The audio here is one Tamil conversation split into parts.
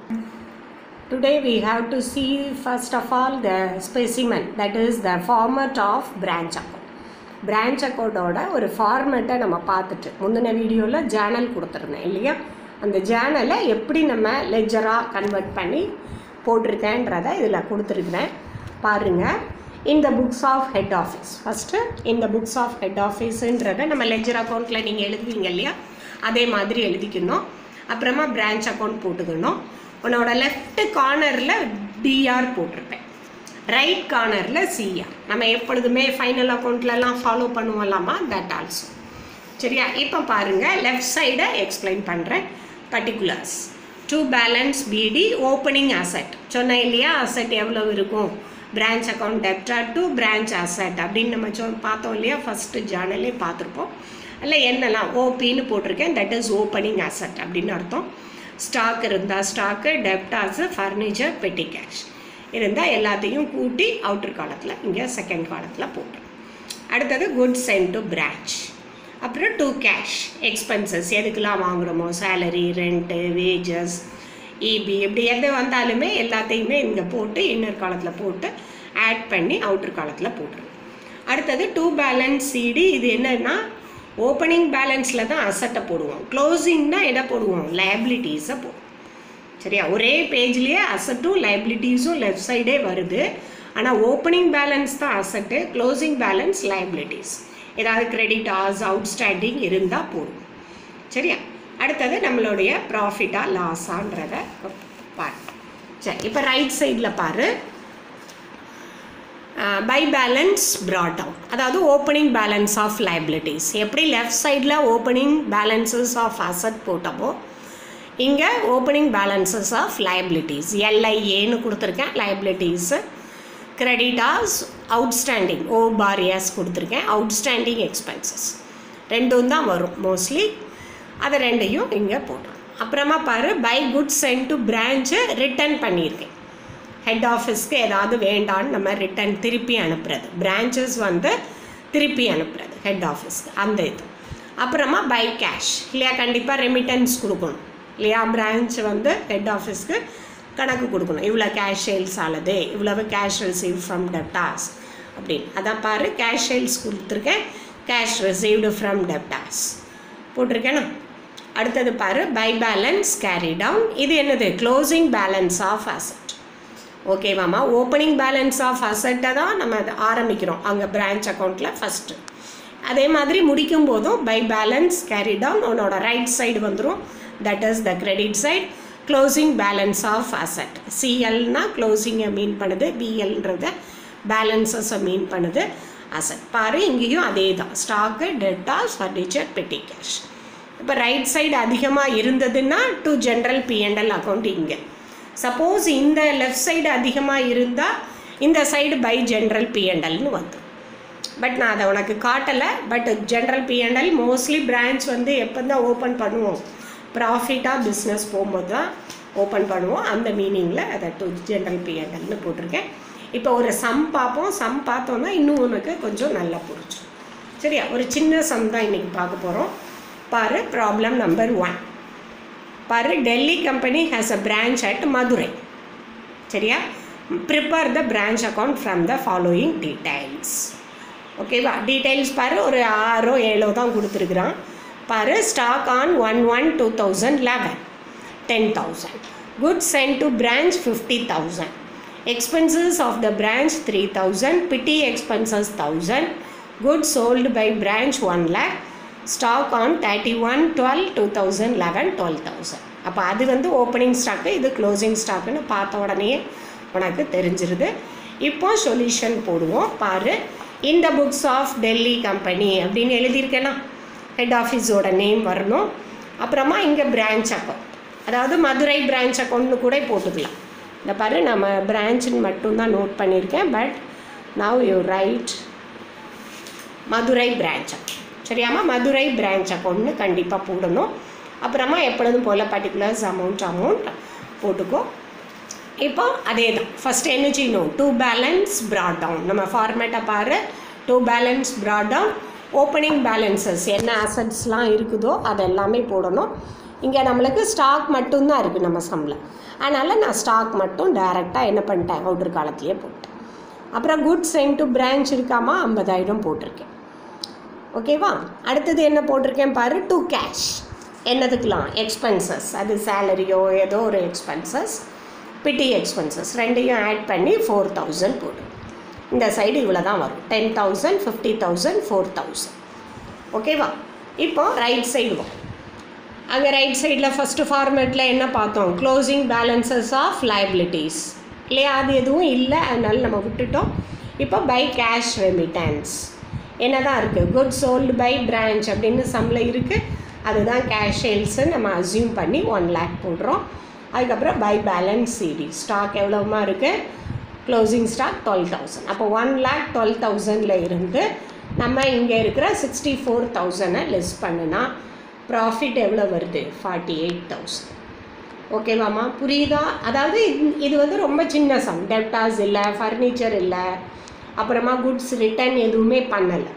Today we have to see first of all the specimen that is the format of branch account. branch accountோட ஒரு ஃபார்மேட்டை நம்ம பார்த்துட்டு முந்தின வீடியோவில் ஜேர்னல் கொடுத்துருந்தேன் இல்லையா அந்த ஜேர்னலை எப்படி நம்ம லெஜராக கன்வெர்ட் பண்ணி போட்டிருக்கேன்றதை இதில் கொடுத்துருக்குறேன் பாருங்கள் இந்த books of head office first இந்த புக்ஸ் ஆஃப் ஹெட் ஆஃபீஸுன்றதை நம்ம லெஜர் அக்கௌண்ட்டில் நீங்கள் எழுதுவீங்க இல்லையா அதே மாதிரி எழுதிக்கணும் அப்புறமா பிரான்ச் அக்கௌண்ட் போட்டுக்கணும் உன்னோட லெஃப்ட் கார்னரில் டிஆர் போட்டிருப்பேன் ரைட் கார்னரில் சிஆர் நம்ம எப்பொழுதுமே ஃபைனல் அக்கௌண்ட்லலாம் ஃபாலோ பண்ணுவோம்லாமா தட் ஆல்சோ சரியா இப்போ பாருங்கள் லெஃப்ட் சைடை எக்ஸ்பிளைன் பண்ணுறேன் particulars to balance B D opening asset சொன்னேன் இல்லையா அசெட் எவ்வளோ இருக்கும் பிரான்ச் அக்கௌண்ட் டெப்டா டு பிரான்ச் அசெட் அப்படின்னு நம்ம சொ பார்த்தோம் இல்லையா ஃபஸ்ட்டு ஜேர்னலே பார்த்துருப்போம் அதில் என்னெல்லாம் ஓபின்னு போட்டிருக்கேன் தட் இஸ் ஓப்பனிங் அசெட் அப்படின்னு அர்த்தம் ஸ்டாக் இருந்தால் stock debtors furniture petty cash இருந்தால் எல்லாத்தையும் கூட்டி அவுட்டர் காலத்தில் இங்கே செகண்ட் காலத்தில் போட்டேன் அடுத்தது குட்ஸ் சென்ட் டு பிரான்ச் அப்புறம் டூ கேஷ் எக்ஸ்பென்சஸ் எதுக்கெல்லாம் வாங்குகிறோமோ சேலரி ரெண்ட்டு வேஜஸ் இபி இப்படி எது வந்தாலுமே எல்லாத்தையுமே இங்கே போட்டு இன்னர் காலத்தில் போட்டு ஆட் பண்ணி அவுட்டர் காலத்தில் போட்டுருவேன் அடுத்தது டூ பேலன்ஸ் சிடி இது என்னன்னா ஓப்பனிங் பேலன்ஸில் தான் அசட்டை போடுவோம் க்ளோசிங்னா என்ன போடுவோம் லைபிலிட்டிஸை போடுவோம் சரியா ஒரே பேஜ்லேயே அசட்டும் லைபிலிட்டிஸும் லெஃப்ட் சைடே வருது ஆனால் ஓப்பனிங் பேலன்ஸ் தான் அசட்டு க்ளோசிங் பேலன்ஸ் லைபிலிட்டிஸ் ஏதாவது கிரெடிட் ஆர்ஸ் அவுட்ஸ்டாண்டிங் இருந்தால் போடுவோம் சரியா அடுத்தது நம்மளுடைய ப்ராஃபிட்டா லாஸான்றத பாரு சரி இப்போ ரைட் சைடில் பாரு பை பேலன்ஸ் ப்ராட் டவுன் அதாவது ஓப்பனிங் பேலன்ஸ் ஆஃப் லைபிலிட்டிஸ் எப்படி லெஃப்ட் சைடில் ஓப்பனிங் பேலன்சஸ் ஆஃப் அசட் போட்டோமோ இங்கே ஓப்பனிங் பேலன்சஸ் ஆஃப் லைபிலிட்டிஸ் எல்ஐஏன்னு கொடுத்துருக்கேன் லைபிலிட்டிஸு கிரெடிட்டாஸ் அவுட்ஸ்டாண்டிங் ஓ பாரியாஸ் கொடுத்துருக்கேன் அவுட்ஸ்டாண்டிங் எக்ஸ்பென்சஸ் ரெண்டும் தான் வரும் மோஸ்ட்லி அதை ரெண்டையும் இங்கே போட்டுரும் அப்புறமா பாரு by good sent to branch return பண்ணியிருக்கேன் ஹெட் ஆஃபீஸ்க்கு ஏதாவது வேண்டான்னு நம்ம ரிட்டர்ன் திருப்பி அனுப்புறது பிரான்ச்சஸ் வந்து திருப்பி அனுப்புறது ஹெட் ஆஃபீஸ்க்கு அந்த இது அப்புறமா பை கேஷ் இல்லையா கண்டிப்பாக ரெமிட்டன்ஸ் கொடுக்கணும் இல்லையா பிரான்ச் வந்து ஹெட் ஆஃபீஸ்க்கு கணக்கு கொடுக்கணும் இவ்வளோ கேஷ் சேல்ஸ் ஆனது இவ்வளவு கேஷ் ரிசீவ் ஃப்ரம் டெப்டாஸ் அப்படின்னு அதான் பாரு கேஷ் சேல்ஸ் கொடுத்துருக்கேன் கேஷ் ரிசீவ்டு ஃப்ரம் டெப்டாஸ் போட்டிருக்கேனா அடுத்தது பாரு பை பேலன்ஸ் கேரி டவுன் இது என்னது க்ளோசிங் பேலன்ஸ் ஆஃப் அசட் ஓகேவாம்மா ஓப்பனிங் பேலன்ஸ் ஆஃப் அசட்டை தான் நம்ம அது ஆரம்பிக்கிறோம் அங்கே பிரான்ச் அக்கௌண்ட்டில் ஃபஸ்ட்டு அதே மாதிரி முடிக்கும் போதும் பை பேலன்ஸ் கேரி டவுன் உன்னோட ரைட் சைடு வந்துடும் that is the credit side closing balance of asset சிஎல்னா க்ளோசிங்கை மீன் பண்ணுது பிஎல்ன்றத பேலன்சஸை மீன் பண்ணுது அசட் பாரு இங்கேயும் அதே தான் stock debtors furniture petty cash இப்போ ரைட் சைடு அதிகமாக இருந்ததுன்னா டு ஜென்ரல் பிஎன்எல் அக்கௌண்ட் இங்கே சப்போஸ் இந்த லெஃப்ட் சைடு அதிகமாக இருந்தால் இந்த சைடு பை ஜென்ரல் பிஎன்எல்னு வந்துடும் பட் நான் அதை உனக்கு காட்டலை but general P N L mostly branch வந்து எப்போ தான் ஓப்பன் பண்ணுவோம் ப்ராஃபிட்டாக பிஸ்னஸ் போகும்போது தான் ஓப்பன் பண்ணுவோம் அந்த மீனிங்கில் அதை டு ஜென்ரல் பிஎன்எல்னு போட்டிருக்கேன் இப்போ ஒரு சம் பார்ப்போம் சம் பார்த்தோன்னா இன்னும் உனக்கு கொஞ்சம் நல்லா புரிஞ்சும் சரியா ஒரு சின்ன சம் தான் இன்றைக்கி பார்க்க போகிறோம் பாரு ப்ராப்ளம் நம்பர் ஒன் பாரு Delhi company has a branch at Madurai சரியா prepare the branch account from the following details ஓகேவா டீடைல்ஸ் பாரு ஒரு ஆறோ ஏழோ தான் கொடுத்துருக்குறான் பாரு stock on one one two thousand eleven ten thousand goods sent to branch fifty thousand expenses of the branch three thousand petty expenses thousand goods sold by branch one lakh stock on thirty one twelve two thousand eleven twelve thousand அப்போ அது வந்து ஓப்பனிங் ஸ்டாக்கு இது க்ளோசிங் ஸ்டாக்குன்னு பார்த்த உடனே உனக்கு தெரிஞ்சிருது இப்போ சொல்யூஷன் போடுவோம் பாரு இந்த புக்ஸ் ஆஃப் டெல்லி கம்பெனி அப்படின்னு எழுதியிருக்கேனா ஹெட் ஆஃபீஸோட நேம் வரணும் அப்புறமா இங்கே பிரான்ச் அக்கௌண்ட் அதாவது மதுரை பிரான்ச் அக்கௌண்ட்னு கூட போட்டுக்கலாம் இந்த பாரு நம்ம பிரான்ச்சுன்னு மட்டும்தான் நோட் பண்ணியிருக்கேன் but now you write Madurai branch account சரியாம்மா மதுரை பிரான்ச் அக்கௌண்ட்னு கண்டிப்பாக போடணும் அப்புறமா எப்பொழுதும் போல் பர்டிகுலர்ஸ் அமௌண்ட் அமௌண்ட் போட்டுக்கோ இப்போ அதே தான் ஃபஸ்ட் என்ன செய்யணும் டூ பேலன்ஸ் ப்ராட் டவுன் நம்ம ஃபார்மேட்டை பாரு to balance brought down opening balances என்ன அசட்ஸ்லாம் இருக்குதோ அது எல்லாமே போடணும் இங்கே நம்மளுக்கு ஸ்டாக் மட்டும்தான் இருக்குது நம்ம சம்மில் அதனால் நான் ஸ்டாக் மட்டும் டைரெக்டாக என்ன பண்ணிட்டேன் அவுட்ரு காலத்துலேயே போட்டேன் அப்புறம் குட் சென்ட் டு பிரான்ச் இருக்காமா ஐம்பதாயிரம் போட்டிருக்கேன் ஓகேவா அடுத்தது என்ன போட்டிருக்கேன் பாரு டு கேஷ் என்னதுக்கெலாம் எக்ஸ்பென்சஸ் அது சேலரியோ ஏதோ ஒரு எக்ஸ்பென்சஸ் பிடி எக்ஸ்பென்சஸ் ரெண்டையும் ஆட் பண்ணி ஃபோர் தௌசண்ட் போடு இந்த சைடு இவ்வளோ தான் வரும் ten thousand fifty thousand four thousand ஓகேவா இப்போ ரைட் சைடு வரும் அங்கே ரைட் சைடில் ஃபஸ்ட்டு ஃபார்மேட்டில் என்ன பார்த்தோம் க்ளோசிங் பேலன்சஸ் ஆஃப் liabilities இல்லையா அது எதுவும் இல்லை அதனால நம்ம விட்டுட்டோம் இப்போ பை கேஷ் ரெமிட்டன்ஸ் என்ன தான் இருக்குது குட் சோல்டு பை பிரான்ச் அப்படின்னு சம்மில் இருக்குது அதுதான் கேஷ் சேல்ஸு நம்ம அசியூம் பண்ணி ஒன் லேக் போடுறோம் அதுக்கப்புறம் பை பேலன்ஸ் சிடி ஸ்டாக் எவ்வளோமா இருக்குது க்ளோசிங் ஸ்டாக் டுவெல் தௌசண்ட் அப்போ ஒன் லேக் டுவெல் தௌசண்டில் இருந்து நம்ம இங்கே இருக்கிற சிக்ஸ்டி ஃபோர் தௌசண்டை லெஸ் பண்ணுனா ப்ராஃபிட் எவ்வளோ வருது ஃபார்ட்டி எயிட் தௌசண்ட் ஓகேவாம்மா புரியுதா அதாவது இது- இது வந்து ரொம்ப சின்ன சம் டெப்டாஸ் இல்லை ஃபர்னிச்சர் இல்லை அப்புறமா குட்ஸ் ரிட்டர்ன் எதுவுமே பண்ணலை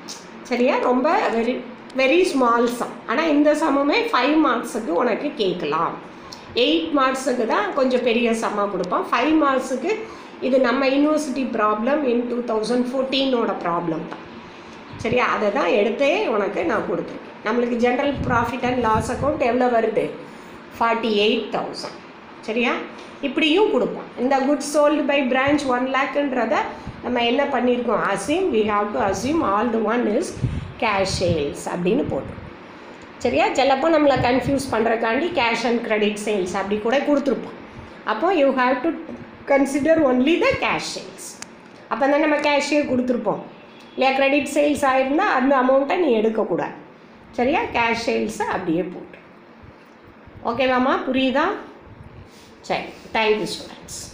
சரியா ரொம்ப வெரி வெரி ஸ்மால் சம் ஆனால் இந்த சம்முமே ஃபைவ் மார்க்ஸுக்கு உனக்கு கேட்கலாம் எயிட் மார்க்ஸுக்கு தான் கொஞ்சம் பெரிய சம்மாக கொடுப்பான் ஃபைவ் மார்க்ஸுக்கு இது நம்ம university problem in two thousand ஃபோர்டீனோட ப்ராப்ளம் தான் சரியா அதை தான் எடுத்தே உனக்கு நான் கொடுத்துருக்கேன் நம்மளுக்கு general profit and loss account எவ்வளோ வருது ஃபார்ட்டி எயிட் தௌசண்ட் சரியா இப்படியும் கொடுப்போம் இந்த good sold by branch one லேக்குன்றத நம்ம என்ன பண்ணியிருக்கோம் assume we have to assume all the one is cash sales அப்படின்னு போட்டோம் சரியா சிலப்போ நம்மளை கன்ஃபியூஸ் பண்ணுறக்காண்டி கேஷ் அண்ட் கிரெடிட் சேல்ஸ் அப்படி கூட கொடுத்துருப்போம் அப்போ you have to consider only the cash sales அப்போ தான் நம்ம கேஷே கொடுத்துருப்போம் இல்லையா கிரெடிட் சேல்ஸ் ஆயிருந்தா அந்த அமௌண்ட்டை நீ எடுக்கக்கூடாது சரியா கேஷ் சேல்ஸை அப்படியே போட்டு ஓகேவாம்மா புரியுதா சரி தேங்க்யூ ஸ்டூடெண்ட்ஸ்